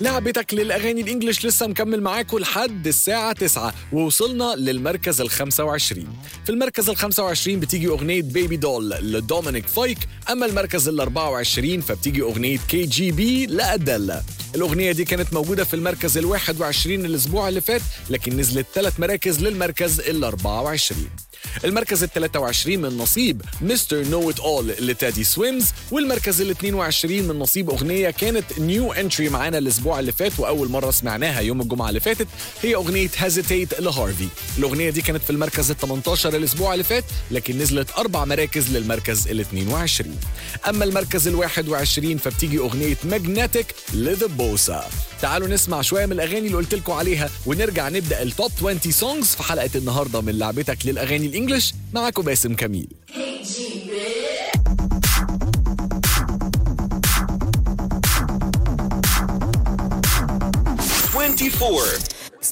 لعبتك للاغاني الانجليش لسه مكمل معاكم لحد الساعه 9 ووصلنا للمركز ال 25 في المركز ال 25 بتيجي اغنيه بيبي دول لدومينيك فايك اما المركز ال 24 فبتيجي اغنيه كي جي بي لاديلا الأغنية دي كانت موجودة في المركز ال 21 الأسبوع اللي فات لكن نزلت ثلاث مراكز للمركز ال 24 المركز ال 23 من نصيب مستر نو ات اول لتادي سويمز والمركز ال 22 من نصيب اغنيه كانت نيو انتري معانا الاسبوع اللي فات واول مره سمعناها يوم الجمعه اللي فاتت هي اغنيه هيزيتيت لهارفي الاغنيه دي كانت في المركز ال 18 الاسبوع اللي فات لكن نزلت اربع مراكز للمركز ال 22 اما المركز ال 21 فبتيجي اغنيه ماجنتيك لذا بوسا تعالوا نسمع شويه من الاغاني اللي قلت لكم عليها ونرجع نبدا التوب 20 سونجز في حلقه النهارده من لعبتك للاغاني الانجليش معاكم باسم كميل Twenty-four.